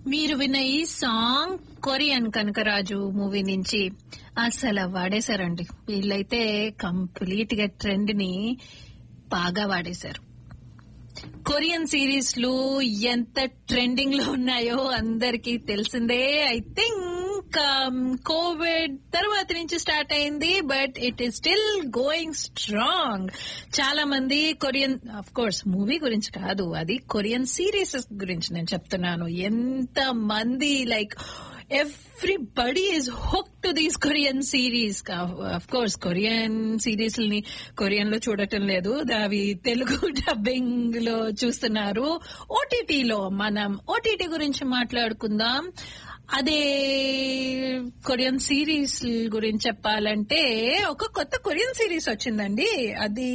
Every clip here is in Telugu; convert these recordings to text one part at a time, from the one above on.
మీరు విన్న ఈ సాంగ్ కొరియన్ కనకరాజు మూవీ నుంచి అసలు వాడేశారండి వీళ్ళైతే కంప్లీట్ గా ట్రెండ్ ని బాగా వాడేశారు కొరియన్ సిరీస్ లు ఎంత ట్రెండింగ్ లో ఉన్నాయో అందరికీ తెలిసిందే ఐ థింక్ కోవిడ్ తర్వాత నుంచి స్టార్ట్ అయింది but it is still going strong చాలా మంది కొరియన్ అఫ్ కోర్స్ మూవీ గురించి కాదు అది కొరియన్ సిరీస్ గురించి నేను చెప్తున్నాను ఎంత మంది like everybody is hooked to these Korean series of course Korean series ని కొరియన్ లో చూడటం లేదు అవి తెలుగు డబ్బింగ్ లో చూస్తున్నారు ఓటీటీలో మనం ఓటీటీ గురించి మాట్లాడుకుందాం అదే కొరియన్ సిరీస్ గురించి చెప్పాలంటే ఒక కొత్త కొరియన్ సిరీస్ వచ్చిందండి అది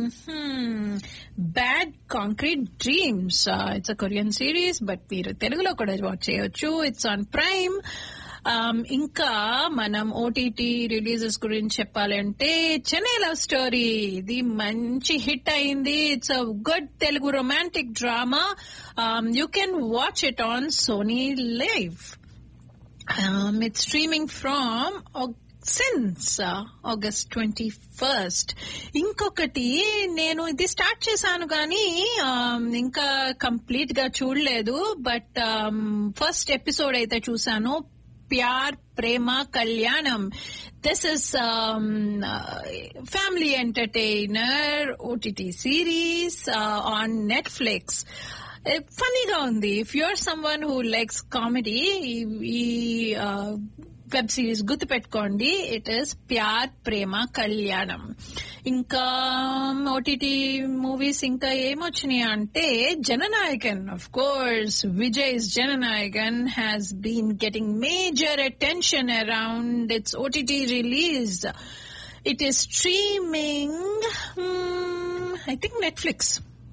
bad concrete dreams it's a Korean series but మీరు తెలుగులో కూడా వాచ్ చేయొచ్చు ఇట్స్ ఆన్ ప్రైమ్ ఇంకా మనం ఓటీటీ రిలీజెస్ గురించి చెప్పాలంటే చెన్నై లవ్ స్టోరీ ఇది మంచి హిట్ అయింది it's a good Telugu romantic drama you can watch it on Sony Liv it's streaming from since August twenty first ఇంకొకటి నేను ఇది స్టార్ట్ చేశాను కానీ ఇంకా కంప్లీట్ గా చూడలేదు బట్ ఫస్ట్ ఎపిసోడ్ అయితే చూసాను Pyaar Prema Kalyanam this is family entertainer OTT series on Netflix ఫనీగా ఉంది if you're someone who likes comedy ఈ వెబ్ సిరీస్ గుర్తుపెట్టుకోండి ఇట్ ఇస్ ప్యార్ ప్రేమ కళ్యాణం ఇంకా ఓటీటీ మూవీస్ ఇంకా ఏమొచ్చినాయి అంటే Jananayakan of course Vijay Jananayakan has been getting major attention around it's OTT release it is streaming I think Netflix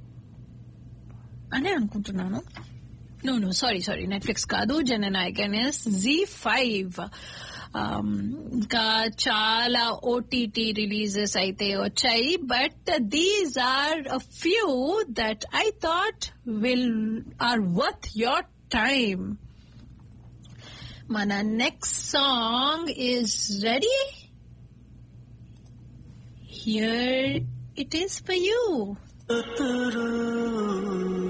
అనే అనుకుంటున్నాను no no sorry sorry Netflix కాదు జననాయకన్ ఇస్ జీ ఫైవ్ ఇంకా చాలా ఓటీటీ రిలీజెస్ అయితే వచ్చాయి but these are few that I thought will are worth your time మన next song is ready here it is for you